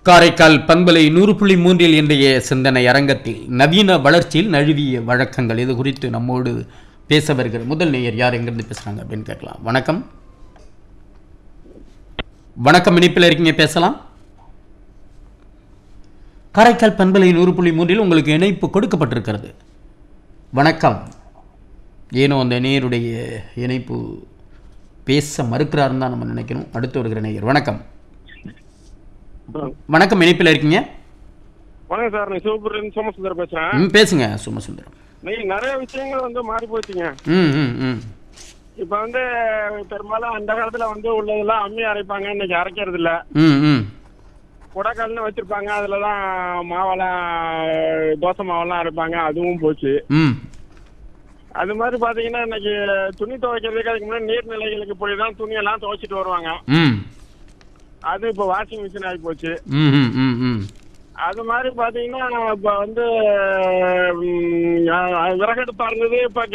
காரைக்கால் பண்பலை நூறு புள்ளி மூன்றில் இன்றைய சிந்தனை அரங்கத்தில் நவீன வளர்ச்சியில் நழுவிய வழக்கங்கள் இது குறித்து நம்மோடு பேச வருகிற முதல் நேயர் யார் எங்கிருந்து பேசுறாங்க அப்படின்னு கேட்கலாம் வணக்கம் வணக்கம் இணைப்பில் இருக்கீங்க பேசலாம் காரைக்கால் பண்பலை நூறு புள்ளி மூன்றில் உங்களுக்கு இணைப்பு கொடுக்கப்பட்டிருக்கிறது வணக்கம் ஏனோ அந்த நேயருடைய இணைப்பு பேச மறுக்கிறாருன்னு தான் நம்ம நினைக்கணும் அடுத்து வருகிற நேயர் வணக்கம் வணக்கம் இணைப்பில் இருக்கீங்க வணக்கம் சார் நான் சிவபுரம் சோமசுந்தர் பேசுறேன் ம் பேசுங்க சுமசுந்தரம் நீங்க நிறைய விஷயங்கள் வந்து மாறி போச்சுங்க ம் ம் ம் இப்ப வந்து பெரும்பாலும் அந்த காலத்துல வந்து உள்ளதெல்லாம் அம்மி அரைப்பாங்க இன்னைக்கு அரைக்கிறது இல்ல ம் ம் குடக்கல்னு வச்சிருப்பாங்க அதுலதான் மாவெல்லாம் தோசை மாவெல்லாம் அரைப்பாங்க அதுவும் போச்சு ம் அது மாதிரி பாத்தீங்கன்னா இன்னைக்கு துணி துவைக்கிறதுக்கு அதுக்கு முன்னாடி நீர்நிலைகளுக்கு போய் தான் துணியெல்லாம் துவைச்சிட்டு வருவாங்க ம் அது இப்போ வாஷிங் மிஷின் ஆகி போச்சு ம் ம் ம் ம் அது மாதிரி பாத்தீங்கன்னா இப்ப வந்து ம், விறகடுப்பா இருந்தது இப்ப